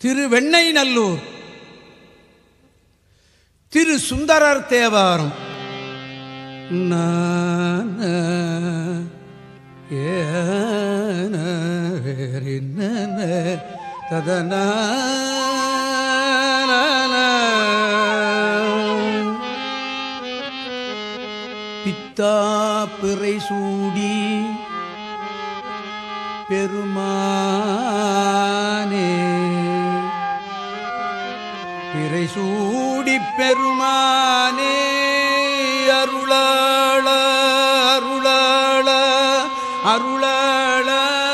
திரு வெண்ணை நல்லூர் திரு சுந்தரர் தேவாரம் நான ஏன வேறின்ன ததனா பித்தா பிறை சூடி பெருமானே பிறை சூடி பெருமானே அருளாள அருளாள அருளாள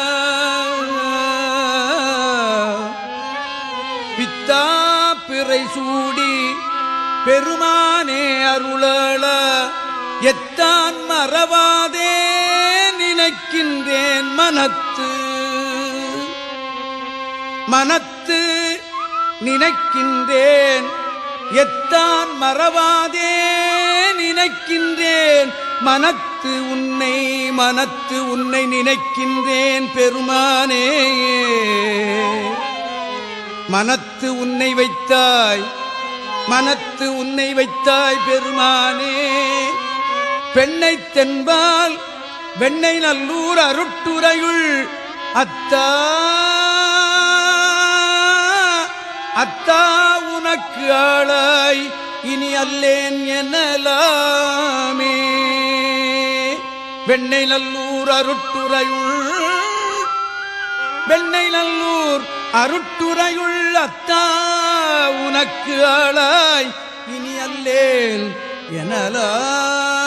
பித்தா பிறை சூடி பெருமானே அருளாள எத்தான் மறவாதே நினைக்கின்றேன் மனத்து மனத்து நினைக்கின்றேன் எத்தான் மறவாதே நினைக்கின்றேன் மனத்து உன்னை மனத்து உன்னை நினைக்கின்றேன் பெருமானே மனத்து உன்னை வைத்தாய் மனத்து உன்னை வைத்தாய் பெருமானே பெண்ணை தென்பால் வெண்ணை நல்லூர் அருட்டுரையுள் அத்தா அத்தா உனக்கு ஆளாய் இனி அல்லேன் எனலாமே வெண்ணை நல்லூர் அருட்டுரையுள் வெண்ணை நல்லூர் அருட்டுரையுள் அத்தா உனக்கு ஆளாய் இனி அல்லேன் எனலாமே